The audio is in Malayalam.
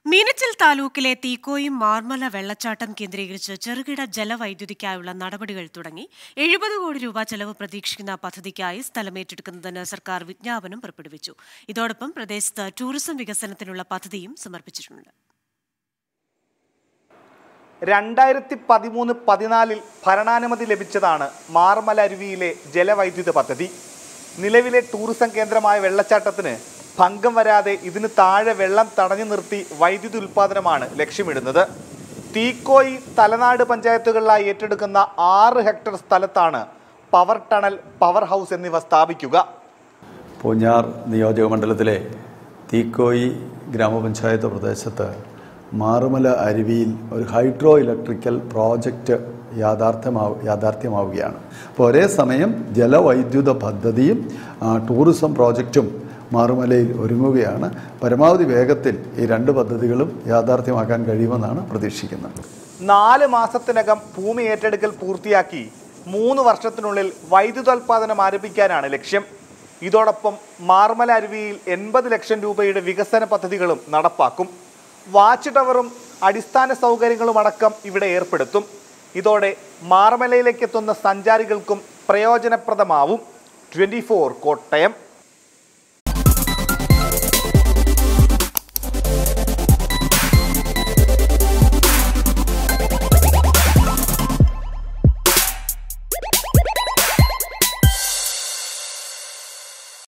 മീനച്ചിൽ താലൂക്കിലെ തീക്കോയും മാർമല വെള്ളച്ചാട്ടം കേന്ദ്രീകരിച്ച് ചെറുകിട ജലവൈദ്യുതിക്കായുള്ള നടപടികൾ തുടങ്ങി എഴുപത് കോടി രൂപ ചെലവ് പ്രതീക്ഷിക്കുന്ന പദ്ധതിക്കായി സ്ഥലമേറ്റെടുക്കുന്നതിന് സർക്കാർ വിജ്ഞാപനം പുറപ്പെടുവിച്ചു ഇതോടൊപ്പം പ്രദേശത്ത് ടൂറിസം വികസനത്തിനുള്ള പദ്ധതിയും സമർപ്പിച്ചിട്ടുണ്ട് രണ്ടായിരത്തി പതിമൂന്ന് പതിനാലിൽ ഭരണാനുമതി ലഭിച്ചതാണ് മാർമല അരുവിയിലെ ജലവൈദ്യുത പദ്ധതി നിലവിലെ ടൂറിസം കേന്ദ്രമായ വെള്ളച്ചാട്ടത്തിന് ഭംഗം വരാതെ ഇതിന് താഴെ വെള്ളം തടഞ്ഞു നിർത്തി വൈദ്യുതി ഉൽപ്പാദനമാണ് ലക്ഷ്യമിടുന്നത് തീക്കോയി തലനാട് പഞ്ചായത്തുകളിലായി ഏറ്റെടുക്കുന്ന ആറ് ഹെക്ടർ സ്ഥലത്താണ് പവർ ടണൽ പവർ ഹൗസ് എന്നിവ സ്ഥാപിക്കുക പൂഞ്ഞാർ നിയോജക മണ്ഡലത്തിലെ തീക്കോയി ഗ്രാമപഞ്ചായത്ത് പ്രദേശത്ത് മാറുമല അരുവിയിൽ ഒരു ഹൈഡ്രോ ഇലക്ട്രിക്കൽ പ്രോജക്റ്റ് യാഥാർത്ഥ്യമാവ യാഥാർത്ഥ്യമാവുകയാണ് അപ്പോൾ ഒരേ സമയം ജലവൈദ്യുത പദ്ധതിയും ആ, ടൂറിസം പ്രോജക്റ്റും മാറുമലയിൽ ഒരുങ്ങുകയാണ് പരമാവധി വേഗത്തിൽ ഈ രണ്ട് പദ്ധതികളും യാഥാർത്ഥ്യമാക്കാൻ കഴിയുമെന്നാണ് പ്രതീക്ഷിക്കുന്നത് നാല് മാസത്തിനകം ഭൂമി ഏറ്റെടുക്കൽ പൂർത്തിയാക്കി മൂന്ന് വർഷത്തിനുള്ളിൽ വൈദ്യുതോൽപാദനം ആരംഭിക്കാനാണ് ലക്ഷ്യം ഇതോടൊപ്പം മാർമല അരുവിയിൽ എൺപത് ലക്ഷം രൂപയുടെ വികസന പദ്ധതികളും നടപ്പാക്കും വാച്ച് ടവറും അടിസ്ഥാന സൗകര്യങ്ങളും അടക്കം ഇവിടെ ഏർപ്പെടുത്തും ഇതോടെ മാർമലയിലേക്ക് എത്തുന്ന സഞ്ചാരികൾക്കും പ്രയോജനപ്രദമാവും ട്വൻറ്റി കോട്ടയം